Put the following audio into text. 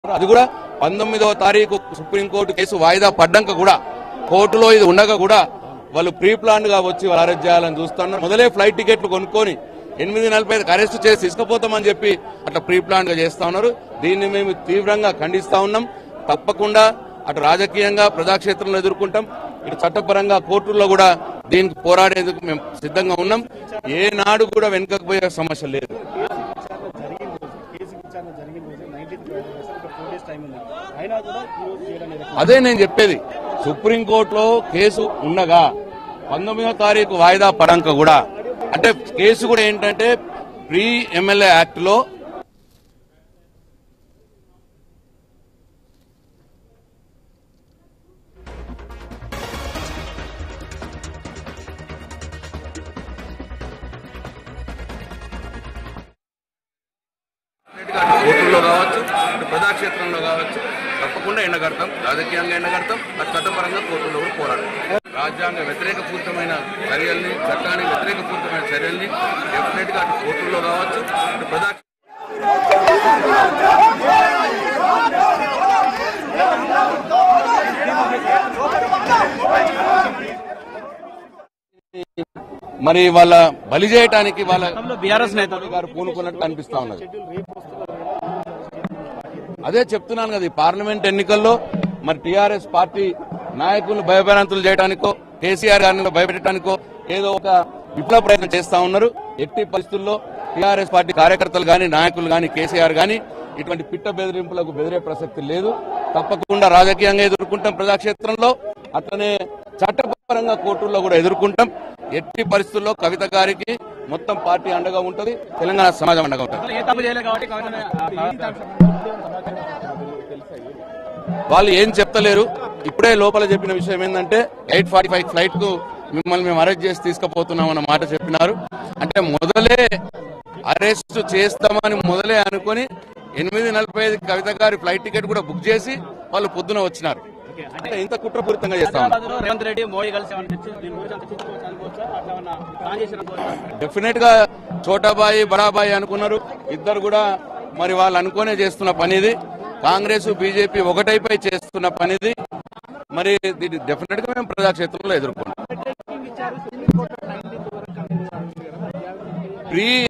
అది కూడా పంతొమ్మిదవ తారీఖు సుప్రీంకోర్టు కేసు వాయిదా పడ్డాక కూడా కోర్టులో ఇది ఉండగా కూడా వాళ్ళు ప్రీ ప్లాన్ గా వచ్చి వాళ్ళు అరెస్ట్ చేయాలని చూస్తున్నారు మొదలే ఫ్లైట్ టికెట్లు కొనుక్కొని ఎనిమిది నలభై ఐదుకి అరెస్ట్ చేసి తీసుకుపోతామని చెప్పి అట్లా ప్రీ ప్లాన్ గా చేస్తా ఉన్నారు దీన్ని మేము తీవ్రంగా ఖండిస్తా ఉన్నాం తప్పకుండా అటు రాజకీయంగా ప్రజాక్షేత్రంలో ఎదుర్కొంటాం ఇటు చట్టపరంగా కోర్టుల్లో కూడా దీనికి పోరాడేందుకు మేము సిద్ధంగా ఉన్నాం ఏనాడు కూడా వెనుకకు పోయే సమస్య లేదు కేసు విచారణ జరిగిన రోజు నైన్టీన్త్ ఫోర్ డేస్ టైం ఉంది అయినా కూడా ఈ రోజు చేయడం లేదు అదే నేను చెప్పేది సుప్రీంకోర్టులో కేసు ఉండగా పంతొమ్మిదో తారీఖు వాయిదా పడంక కూడా అంటే కేసు కూడా ఏంటంటే ప్రీ ఎమ్మెల్యే యాక్ట్ లో కోర్టుల్లో కావచ్చు ఇటు ప్రజాక్షేత్రంలో కావచ్చు తప్పకుండా ఎండగడతాం రాజకీయంగా ఎండగడతాం అది చట్టపరంగా కోర్టుల్లో కూడా పోరాడతాం రాజ్యాంగ వ్యతిరేక పూరితమైన చర్యల్ని చట్టానికి వ్యతిరేక పూరితమైన చర్యల్ని డెఫినెట్ గా అటు కోర్టుల్లో కావచ్చు ఇటు ప్రజా మరి వాళ్ళ బలి చేయటానికి వాళ్ళ బీఆర్ఎస్ నేతలు గారు పూనుకున్నట్టు అనిపిస్తా ఉన్నది అదే చెప్తున్నాను కదా ఈ పార్లమెంట్ ఎన్నికల్లో మరి టిఆర్ఎస్ పార్టీ నాయకులను భయభ్రాంతులు చేయడానికో కేసీఆర్ గారిని భయపెట్టడానికో ఏదో ఒక విప్లవ ప్రయత్నం చేస్తా ఉన్నారు ఎట్టి పరిస్థితుల్లో టిఆర్ఎస్ పార్టీ కార్యకర్తలు గాని నాయకులు గాని కేసీఆర్ గాని ఇటువంటి పిట్ట బెదిరింపులకు బెదిరే ప్రసక్తి లేదు తప్పకుండా రాజకీయంగా ఎదుర్కొంటాం ప్రజాక్షేత్రంలో అట్లనే చట్టపరంగా కోర్టుల్లో కూడా ఎదుర్కొంటాం ఎట్టి పరిస్థితుల్లో కవిత గారికి మొత్తం పార్టీ అండగా ఉంటది తెలంగాణ సమాజం అండగా ఉంటుంది ఏ తప్పు చేయలేదు కాబట్టి వాళ్ళు ఏం చెప్తలేరు ఇప్పుడే లోపల చెప్పిన విషయం ఏంటంటే ఎయిట్ ఫార్టీ ఫైవ్ ఫ్లైట్ కు మిమ్మల్ని మేము అరెస్ట్ చేసి తీసుకుపోతున్నాం అన్న మాట చెప్పినారు అంటే మొదలే అరెస్ట్ చేస్తామని మొదలే అనుకొని ఎనిమిది నలభై ఐదు కవిత గారి ఫ్లైట్ టికెట్ కూడా బుక్ చేసి వాళ్ళు పొద్దున వచ్చినారు అంటే ఇంత కుట్రపూరితంగా చేస్తా ఉన్నారు హైదరాబాద్ లో రేవంత్ రెడ్డి మోడీ కలిసి ఏమన్నా చర్చ- దీని గురించి అంత చర్చించుకోవచ్చు అనుకోవచ్చా అట్లా ఏమన్నా ప్లాన్ చేసిన అనుకోవచ్చా డెఫినెట్ గా చోటాబాయి బడాబాయి అనుకున్నారు ఇద్దరు కూడా మరి వాళ్ళు అనుకునే చేస్తున్న పనిది కాంగ్రెస్ బీజేపీ ఒకటైపై చేస్తున్న పనిది మరి దీన్ని డెఫినెట్ గా మేము ప్రజాక్షేత్రంలో ఎదుర్కొన్నాం ప్రీ